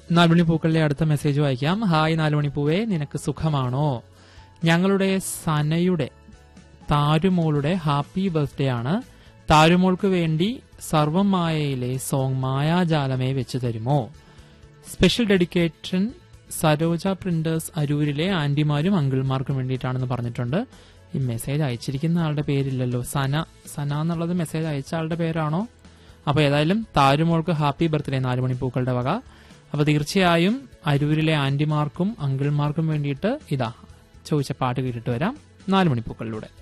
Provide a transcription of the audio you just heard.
നാലുമണി പൂക്കളിലെ അടുത്ത മെസ്സേജ് വായിക്കാം ഹായ് നാലുമണി പൂവേ നിനക്ക് സുഖമാണോ ഞങ്ങളുടെ സനയുടെ താരുമോളുടെ ഹാപ്പി ബർത്ത്ഡേ ആണ് താരുമോൾക്ക് വേണ്ടി സർവം മായയിലെ സോങ് മായാജാലമേ വെച്ച് തരുമോ സ്പെഷ്യൽ ഡെഡിക്കേഷൻ സരോജ പ്രിന്റേഴ്സ് അരൂരിലെ ആന്റിമാരും അങ്കിൾമാർക്കും വേണ്ടിയിട്ടാണെന്ന് പറഞ്ഞിട്ടുണ്ട് ഈ മെസ്സേജ് അയച്ചിരിക്കുന്ന ആളുടെ പേരില്ലല്ലോ സന സന എന്നുള്ളത് മെസ്സേജ് അയച്ച ആളുടെ പേരാണോ അപ്പൊ ഏതായാലും താരുമോൾക്ക് ഹാപ്പി ബർത്ത്ഡേ നാലുമണി പൂക്കളുടെ വക അപ്പൊ തീർച്ചയായും അരൂരിലെ ആന്റിമാർക്കും അങ്കിൾമാർക്കും വേണ്ടിയിട്ട് ഇതാ ചോദിച്ച പാട്ട് കേട്ടിട്ട് വരാം നാലുമണി പൂക്കളിലൂടെ